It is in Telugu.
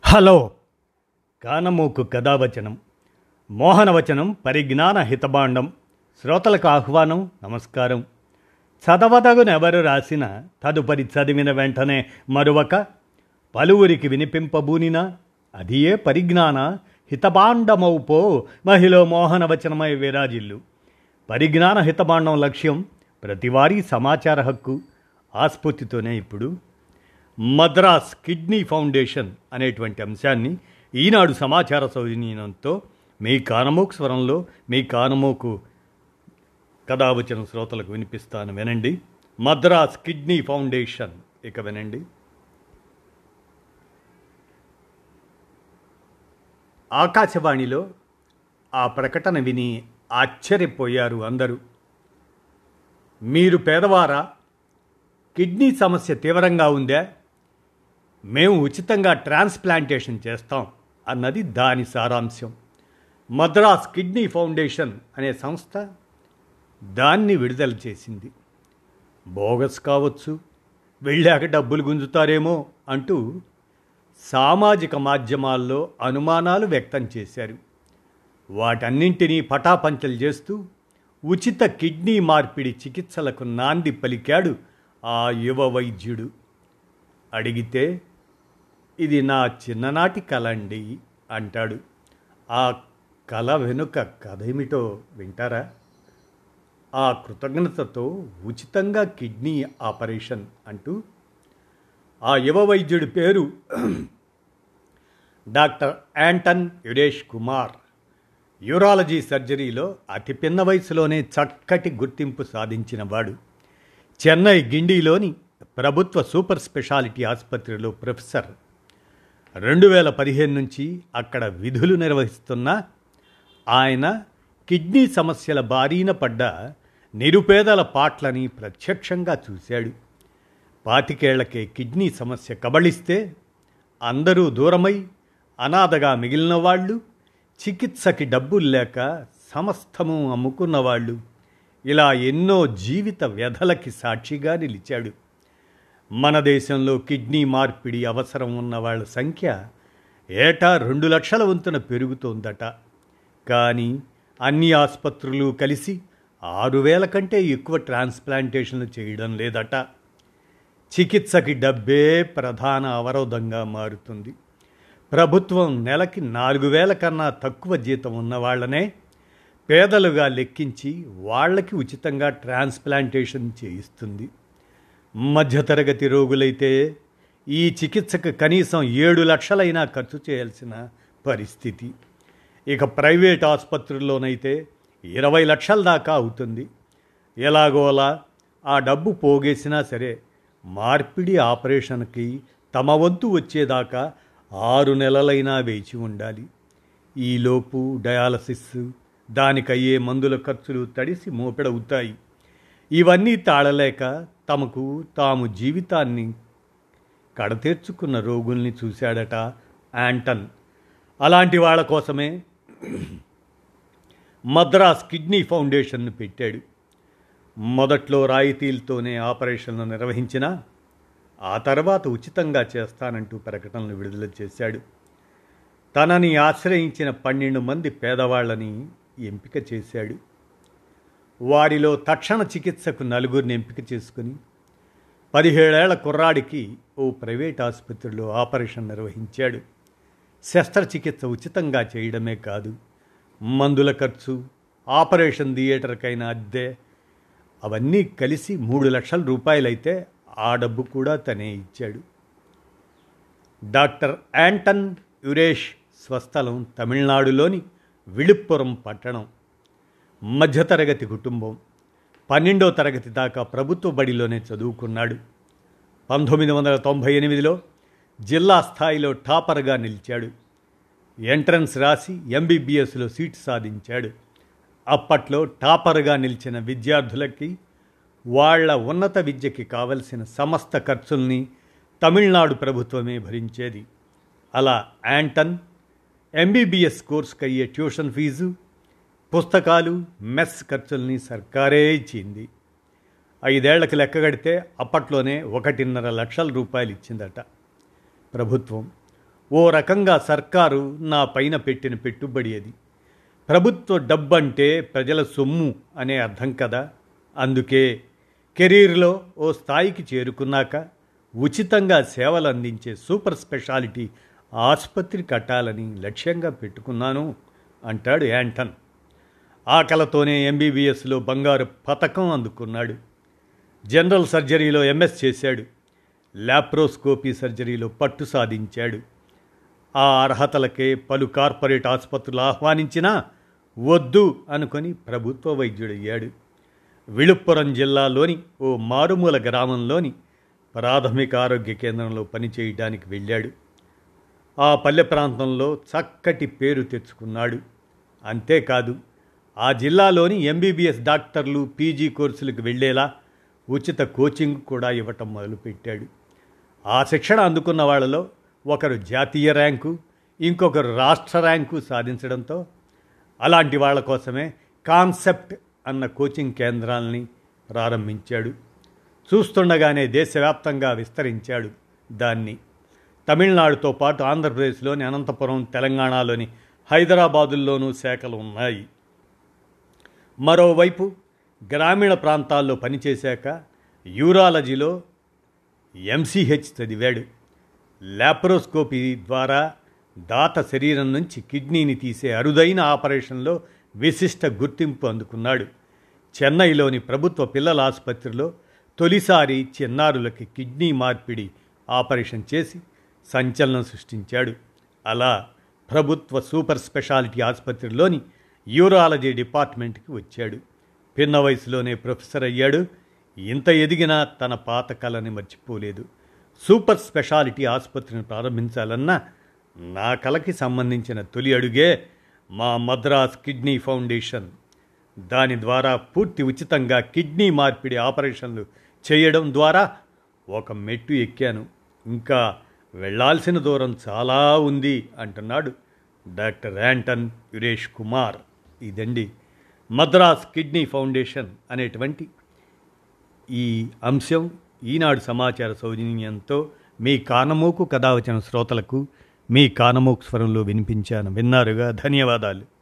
హలో కానమూకు కథావచనం మోహనవచనం పరిజ్ఞాన హితబాండం శ్రోతలకు ఆహ్వానం నమస్కారం చదవదగునెవరు రాసిన తదుపరి చదివిన వెంటనే మరొక పలువురికి వినిపింపబూనినా అదియే పరిజ్ఞాన హితబాండమౌపో మహిళ మోహనవచనమై విరాజిల్లు పరిజ్ఞాన హితబాండం లక్ష్యం ప్రతివారీ సమాచార హక్కు ఆస్ఫూర్తితోనే ఇప్పుడు మద్రాస్ కిడ్నీ ఫౌండేషన్ అనేటువంటి అంశాన్ని ఈనాడు సమాచార సౌజన్యంతో మీ కానమోకు స్వరంలో మీ కానమోకు కథావచన శ్రోతలకు వినిపిస్తాను వినండి మద్రాస్ కిడ్నీ ఫౌండేషన్ ఇక వినండి ఆకాశవాణిలో ఆ ప్రకటన విని ఆశ్చర్యపోయారు అందరూ మీరు పేదవారా కిడ్నీ సమస్య తీవ్రంగా ఉందా మేము ఉచితంగా ట్రాన్స్ప్లాంటేషన్ చేస్తాం అన్నది దాని సారాంశం మద్రాస్ కిడ్నీ ఫౌండేషన్ అనే సంస్థ దాన్ని విడుదల చేసింది బోగస్ కావచ్చు వెళ్ళాక డబ్బులు గుంజుతారేమో అంటూ సామాజిక మాధ్యమాల్లో అనుమానాలు వ్యక్తం చేశారు వాటన్నింటినీ పటాపంచలు చేస్తూ ఉచిత కిడ్నీ మార్పిడి చికిత్సలకు నాంది పలికాడు ఆ యువ వైద్యుడు అడిగితే ఇది నా చిన్ననాటి కళ అండి అంటాడు ఆ కళ వెనుక కథ ఏమిటో వింటారా ఆ కృతజ్ఞతతో ఉచితంగా కిడ్నీ ఆపరేషన్ అంటూ ఆ యువ వైద్యుడి పేరు డాక్టర్ యాంటన్ యుడేష్ కుమార్ యూరాలజీ సర్జరీలో అతి పిన్న వయసులోనే చక్కటి గుర్తింపు సాధించిన వాడు చెన్నై గిండిలోని ప్రభుత్వ సూపర్ స్పెషాలిటీ ఆసుపత్రిలో ప్రొఫెసర్ రెండు వేల పదిహేను నుంచి అక్కడ విధులు నిర్వహిస్తున్న ఆయన కిడ్నీ సమస్యల బారీన పడ్డ నిరుపేదల పాట్లని ప్రత్యక్షంగా చూశాడు పాతికేళ్లకే కిడ్నీ సమస్య కబళిస్తే అందరూ దూరమై అనాథగా మిగిలిన వాళ్ళు చికిత్సకి డబ్బులు లేక సమస్తము అమ్ముకున్న వాళ్ళు ఇలా ఎన్నో జీవిత వ్యధలకి సాక్షిగా నిలిచాడు మన దేశంలో కిడ్నీ మార్పిడి అవసరం ఉన్న వాళ్ళ సంఖ్య ఏటా రెండు లక్షల వంతున పెరుగుతోందట కానీ అన్ని ఆసుపత్రులు కలిసి ఆరు వేల కంటే ఎక్కువ ట్రాన్స్ప్లాంటేషన్లు చేయడం లేదట చికిత్సకి డబ్బే ప్రధాన అవరోధంగా మారుతుంది ప్రభుత్వం నెలకి నాలుగు వేల కన్నా తక్కువ జీతం ఉన్న వాళ్ళనే పేదలుగా లెక్కించి వాళ్ళకి ఉచితంగా ట్రాన్స్ప్లాంటేషన్ చేయిస్తుంది మధ్యతరగతి రోగులైతే ఈ చికిత్సకు కనీసం ఏడు లక్షలైనా ఖర్చు చేయాల్సిన పరిస్థితి ఇక ప్రైవేట్ ఆసుపత్రుల్లోనైతే ఇరవై లక్షల దాకా అవుతుంది ఎలాగోలా ఆ డబ్బు పోగేసినా సరే మార్పిడి ఆపరేషన్కి తమ వంతు వచ్చేదాకా ఆరు నెలలైనా వేచి ఉండాలి ఈలోపు డయాలసిస్ దానికయ్యే మందుల ఖర్చులు తడిసి మోపెడవుతాయి ఇవన్నీ తాళలేక తమకు తాము జీవితాన్ని కడతీర్చుకున్న రోగుల్ని చూశాడట యాంటన్ అలాంటి వాళ్ళ కోసమే మద్రాస్ కిడ్నీ ఫౌండేషన్ను పెట్టాడు మొదట్లో రాయితీలతోనే ఆపరేషన్లు నిర్వహించిన ఆ తర్వాత ఉచితంగా చేస్తానంటూ ప్రకటనలు విడుదల చేశాడు తనని ఆశ్రయించిన పన్నెండు మంది పేదవాళ్ళని ఎంపిక చేశాడు వారిలో తక్షణ చికిత్సకు నలుగురిని ఎంపిక చేసుకుని పదిహేడేళ్ల కుర్రాడికి ఓ ప్రైవేట్ ఆసుపత్రిలో ఆపరేషన్ నిర్వహించాడు శస్త్రచికిత్స ఉచితంగా చేయడమే కాదు మందుల ఖర్చు ఆపరేషన్ థియేటర్కైన అద్దె అవన్నీ కలిసి మూడు లక్షల రూపాయలైతే ఆ డబ్బు కూడా తనే ఇచ్చాడు డాక్టర్ యాంటన్ యురేష్ స్వస్థలం తమిళనాడులోని విழுப்புరం పట్టణం మధ్యతరగతి కుటుంబం పన్నెండో తరగతి దాకా ప్రభుత్వ బడిలోనే చదువుకున్నాడు పంతొమ్మిది వందల తొంభై ఎనిమిదిలో జిల్లా స్థాయిలో టాపర్గా నిలిచాడు ఎంట్రన్స్ రాసి ఎంబీబీఎస్లో సీట్ సాధించాడు అప్పట్లో టాపర్గా నిలిచిన విద్యార్థులకి వాళ్ళ ఉన్నత విద్యకి కావలసిన సమస్త ఖర్చుల్ని తమిళనాడు ప్రభుత్వమే భరించేది అలా యాంటన్ ఎంబీబీఎస్ కోర్సుకు అయ్యే ట్యూషన్ ఫీజు పుస్తకాలు మెస్ ఖర్చుల్ని సర్కారే ఇచ్చింది ఐదేళ్లకు లెక్కగడితే అప్పట్లోనే ఒకటిన్నర లక్షల రూపాయలు ఇచ్చిందట ప్రభుత్వం ఓ రకంగా సర్కారు నా పైన పెట్టిన పెట్టుబడి అది ప్రభుత్వ డబ్బంటే ప్రజల సొమ్ము అనే అర్థం కదా అందుకే కెరీర్లో ఓ స్థాయికి చేరుకున్నాక ఉచితంగా సేవలు అందించే సూపర్ స్పెషాలిటీ ఆసుపత్రి కట్టాలని లక్ష్యంగా పెట్టుకున్నాను అంటాడు యాంటన్ ఆకలతోనే ఎంబీబీఎస్లో బంగారు పథకం అందుకున్నాడు జనరల్ సర్జరీలో ఎంఎస్ చేశాడు ల్యాప్రోస్కోపీ సర్జరీలో పట్టు సాధించాడు ఆ అర్హతలకే పలు కార్పొరేట్ ఆసుపత్రులు ఆహ్వానించినా వద్దు అనుకొని ప్రభుత్వ వైద్యుడయ్యాడు విழுப்புరం జిల్లాలోని ఓ మారుమూల గ్రామంలోని ప్రాథమిక ఆరోగ్య కేంద్రంలో పనిచేయడానికి వెళ్ళాడు ఆ పల్లె ప్రాంతంలో చక్కటి పేరు తెచ్చుకున్నాడు అంతేకాదు ఆ జిల్లాలోని ఎంబీబీఎస్ డాక్టర్లు పీజీ కోర్సులకు వెళ్ళేలా ఉచిత కోచింగ్ కూడా ఇవ్వటం మొదలుపెట్టాడు ఆ శిక్షణ అందుకున్న వాళ్ళలో ఒకరు జాతీయ ర్యాంకు ఇంకొకరు రాష్ట్ర ర్యాంకు సాధించడంతో అలాంటి వాళ్ళ కోసమే కాన్సెప్ట్ అన్న కోచింగ్ కేంద్రాలని ప్రారంభించాడు చూస్తుండగానే దేశవ్యాప్తంగా విస్తరించాడు దాన్ని తమిళనాడుతో పాటు ఆంధ్రప్రదేశ్లోని అనంతపురం తెలంగాణలోని హైదరాబాదుల్లోనూ శాఖలు ఉన్నాయి మరోవైపు గ్రామీణ ప్రాంతాల్లో పనిచేశాక యూరాలజీలో ఎంసీహెచ్ చదివాడు ల్యాప్రోస్కోపీ ద్వారా దాత శరీరం నుంచి కిడ్నీని తీసే అరుదైన ఆపరేషన్లో విశిష్ట గుర్తింపు అందుకున్నాడు చెన్నైలోని ప్రభుత్వ పిల్లల ఆసుపత్రిలో తొలిసారి చిన్నారులకి కిడ్నీ మార్పిడి ఆపరేషన్ చేసి సంచలనం సృష్టించాడు అలా ప్రభుత్వ సూపర్ స్పెషాలిటీ ఆసుపత్రిలోని యూరాలజీ డిపార్ట్మెంట్కి వచ్చాడు పిన్న వయసులోనే ప్రొఫెసర్ అయ్యాడు ఇంత ఎదిగినా తన పాత కళని మర్చిపోలేదు సూపర్ స్పెషాలిటీ ఆసుపత్రిని ప్రారంభించాలన్న నా కళకి సంబంధించిన తొలి అడుగే మా మద్రాస్ కిడ్నీ ఫౌండేషన్ దాని ద్వారా పూర్తి ఉచితంగా కిడ్నీ మార్పిడి ఆపరేషన్లు చేయడం ద్వారా ఒక మెట్టు ఎక్కాను ఇంకా వెళ్ళాల్సిన దూరం చాలా ఉంది అంటున్నాడు డాక్టర్ యాంటన్ యురేష్ కుమార్ ఇదండి మద్రాస్ కిడ్నీ ఫౌండేషన్ అనేటువంటి ఈ అంశం ఈనాడు సమాచార సౌజన్యంతో మీ కానమోకు కథ వచ్చిన శ్రోతలకు మీ కానమోకు స్వరంలో వినిపించాను విన్నారుగా ధన్యవాదాలు